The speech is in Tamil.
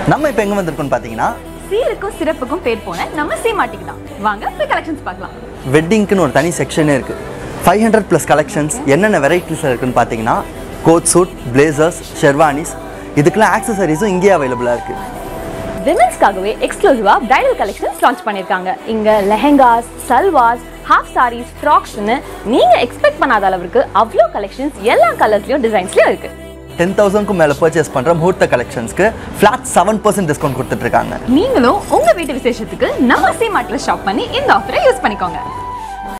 நம்ம இப்போ எங்கே வந்திருக்கோம்னு பார்த்தீங்கன்னா சீருக்கும் சிறப்புக்கும் பேர் போன நம்ம சீமாட்டிக்கு தான் வாங்க போய் கலெக்ஷன்ஸ் பார்க்கலாம் வெட்டிங்க்குன்னு ஒரு தனி செக்ஷனே இருக்குது ஃபைவ் ஹண்ட்ரட் ப்ளஸ் கலெக்ஷன்ஸ் என்னென்ன வெரைட்டிஸ் இருக்குன்னு பார்த்தீங்கன்னா கோட் சூட் பிளேசர்ஸ் ஷெர்வானிஸ் இதுக்கெல்லாம் ஆக்சசரிஸும் இங்கேயே அவைலபிளாக இருக்குது விமென்ஸ்க்காகவே எக்ஸ்க்ளூசிவா பிரைடல் கலெக்ஷன்ஸ் லான்ச் பண்ணிருக்காங்க இங்க லெஹெங்காஸ் சல்வாஸ் ஹாஃப் சாரீஸ் ஃப்ராக்ஸ்னு நீங்க எக்ஸ்பெக்ட் பண்ணாத அளவுக்கு அவ்வளோ கலெக்ஷன்ஸ் எல்லா கலர்ஸ்லயும் டிசைன்ஸ்லயும் இருக்கு டென் தௌசண்ட்க்கும் மேலே பர்ச்சேஸ் பண்ணுற முகூர்த்த கலெக்ஷன்ஸ்க்கு ஃப்ளாட் செவன் பர்சன்ட் டிஸ்கவுண்ட் கொடுத்துட்ருக்காங்க நீங்களும் உங்க வீட்டு விசேஷத்துக்கு நம்ம சீமாட்டில் ஷாப் பண்ணி இந்த ஆஃபரை யூஸ் பண்ணிக்கோங்க